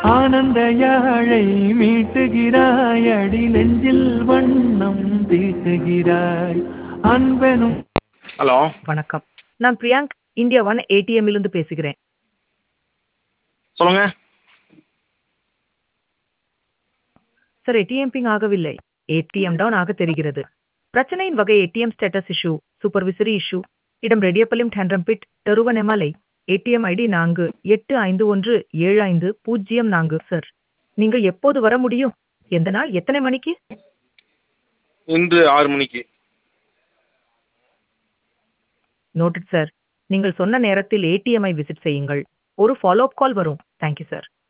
ஆனந்த யாழை மீட்டுகிறாய் அடி நெஞ்சில் வண்ணம் தீட்டுகிறாய் அன்பெனும் ஹலோ வணக்கம் நான் பிரியாங்க் இந்தியா ஒன் ஏடிஎம்மிலிருந்து பேசுகிறேன் சொல்லுங்க சார் ஏடிஎம் பிங் ஆகவில்லை ஏடிஎம் டவுன் ஆக தெரிகிறது பிரச்சனையின் வகை ATM status issue supervisory issue இடம் ரெடியப்பலிம் டென்ரம்பிட் டருவனெமலை ஏடிஎம் ஐடி நான்கு எட்டு ஐந்து ஒன்று ஏழு ஐந்து பூஜ்ஜியம் நான்கு சார் நீங்கள் எப்போது வர முடியும் எந்த நாள் எத்தனை மணிக்கு இன்று ஆறு மணிக்கு நோட்டட் சார் நீங்கள் சொன்ன நேரத்தில் ஏடிஎம்ஐ விசிட் செய்யுங்கள் ஒரு ஃபாலோ அப் கால் வரும் தேங்க்யூ சார்